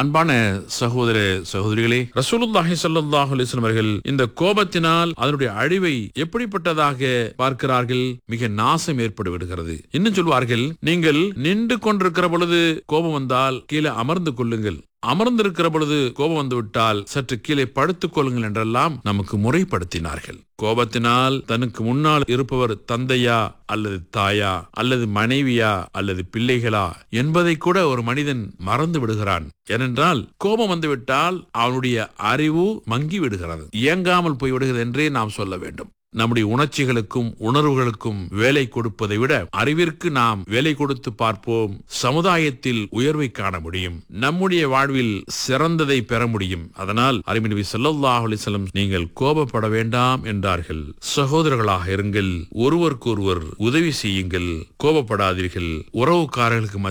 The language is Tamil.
அன்பான சகோதர சகோதரிகளே ரசூலுல்லாஹி ஸல்லல்லாஹு அலைஹி வஸல்லம் அவர்கள் இந்த கோபத்தினால் அதனுடைய அழிவை எப்படிப்பட்டதாக பார்க்கிறார்கள் மிக நாசம் ஏற்பட்டு விடுகிறது இன்னும் சொல்வார்கள் நீங்கள் நின்று கொண்டிருக்கிற பொழுது கோபம் வந்தால் கீழே அமர்ந்து கொள்ளுங்கள் அமர்ந்திருக்கிற பொழுது கோபம் வந்து விட்டால் சற்று கீழே படுத்துக் கொள்ளுங்கள் என்றெல்லாம் நமக்கு முறைப்படுத்தினார்கள் கோபத்தினால் தனக்கு முன்னால் இருப்பவர் தந்தையா அல்லது தாயா அல்லது மனைவியா அல்லது பிள்ளைகளா என்பதை கூட ஒரு மனிதன் மறந்து விடுகிறான் ஏனென்றால் கோபம் வந்துவிட்டால் அவனுடைய அறிவு மங்கி விடுகிறது இயங்காமல் போய்விடுகிறது என்றே நாம் சொல்ல வேண்டும் நம்முடைய உணர்ச்சிகளுக்கும் உணர்வுகளுக்கும் வேலை கொடுப்பதை விட அறிவிற்கு நாம் வேலை கொடுத்து பார்ப்போம் சமுதாயத்தில் உயர்வை காண முடியும் நம்முடைய வாழ்வில் சிறந்ததை பெற முடியும் அதனால் அறிவு நபி ஸல்லல்லாஹு அலைஹி வஸல்லம் நீங்கள் கோபப்பட வேண்டாம் என்றார்கள் சகோதரர்களாக இருங்கள் ஒருவருக்கொருவர் உதவி செய்யுங்கள் கோபப்படாதீர்கள் உறவுக்காரர்களுக்கு மத்தியில்